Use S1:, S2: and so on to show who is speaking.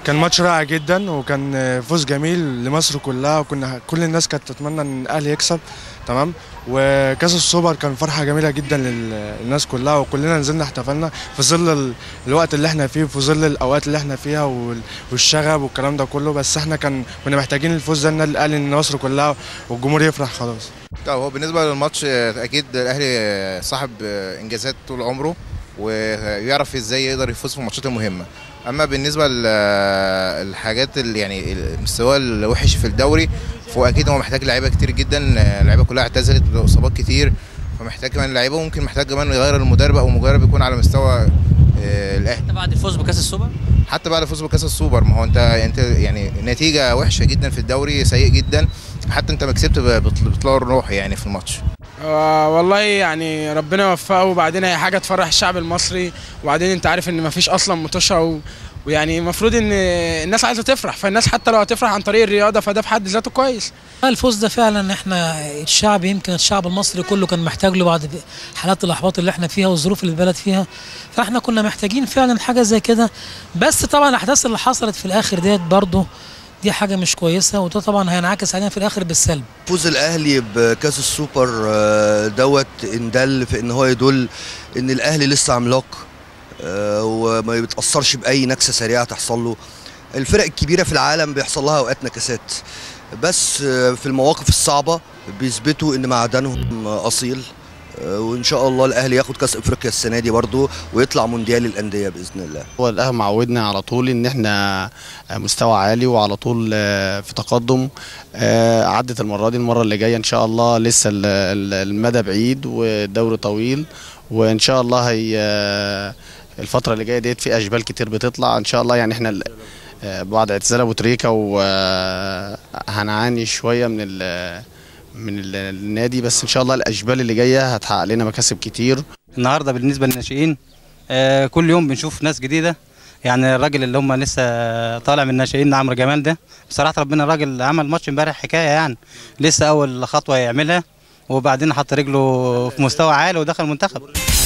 S1: كان ماتش رائع جدا وكان فوز جميل لمصر كلها وكنا كل الناس كانت تتمنى ان الاهلي يكسب تمام وكاس السوبر كان فرحه جميله جدا للناس كلها وكلنا نزلنا احتفلنا في ظل ال- الوقت اللي احنا فيه في ظل الاوقات اللي احنا فيها وال- والشغب والكلام ده كله بس احنا كان كنا محتاجين الفوز ده النادي الاهلي ان مصر كلها والجمهور يفرح خلاص
S2: طب هو بالنسبه للماتش آه، اكيد الاهلي آه، صاحب آه، انجازات طول عمره ويعرف ازاي يقدر يفوز في الماتشات المهمه اما بالنسبه للحاجات اللي يعني المستوى الوحش في الدوري فهو اكيد هو محتاج لعيبه كتير جدا آه، اللعيبه كلها اعتزلت باصابات كتير فمحتاج كمان لعيبه ممكن محتاج كمان يغير المدرب او مدرب يكون على مستوى آه، الاهلي
S3: حتى بعد الفوز بكاس السوبر
S2: حتى بعد الفوز بكاس السوبر ما هو انت انت يعني نتيجه وحشه جدا في الدوري سيء جدا حتى انت ما كسبت بطل- بطلوع الروح يعني في الماتش
S4: آه والله يعني ربنا يوفقه وبعدين هي حاجه تفرح الشعب المصري وبعدين انت عارف ان مفيش اصلا مطوشه و... ويعني المفروض ان الناس عايزه تفرح فالناس حتى لو هتفرح عن طريق الرياضه فده في حد ذاته كويس
S5: الفوز ده فعلا احنا الشعب يمكن الشعب المصري كله كان محتاج له بعد حالات الاحباط اللي احنا فيها والظروف اللي البلد فيها فاحنا كنا محتاجين فعلا حاجه زي كده بس طبعا الاحداث اللي حصلت في الاخر ديت برضه دي حاجه مش كويسه وده طبعا هينعكس علينا في الاخر بالسلب
S6: فوز الاهلي بكاس السوبر آه، دوت ان دل في ان هو يدل ان الاهلي لسه عملاق آه، وما بيتاثرش باي نكسه سريعه تحصل له الفرق الكبيره في العالم بيحصل لها اوقات نكسات بس آه، في المواقف الصعبه بيثبتوا ان معدنهم اصيل آه، وان شاء الله الاهلي ياخد كاس افريقيا السنه دي برضه ويطلع مونديال الانديه باذن الله
S7: هو الاهلي معودنا على طول ان احنا مستوى عالي وعلى طول آه، في تقدم آه، عدت المره دي المره اللي جايه ان شاء الله لسه ال- ال- المدى بعيد والدوري طويل وان شاء الله هي آه، الفتره اللي جايه ديت في اشبال كتير بتطلع ان شاء الله يعني احنا ال- آه، بعد اعتزال ابو تريكه وهنعاني شويه من ال من ال- النادي بس ان شاء الله الاشبال اللي جايه هتحقق لنا مكاسب كتير
S3: النهارده بالنسبه للناشئين آه، كل يوم بنشوف ناس جديده يعني الراجل اللي هم لسه طالع من الناشئين عمرو جمال ده بصراحه ربنا الراجل عمل ماتش امبارح حكايه يعني لسه اول خطوه يعملها وبعدين حط رجله في مستوى عالي ودخل المنتخب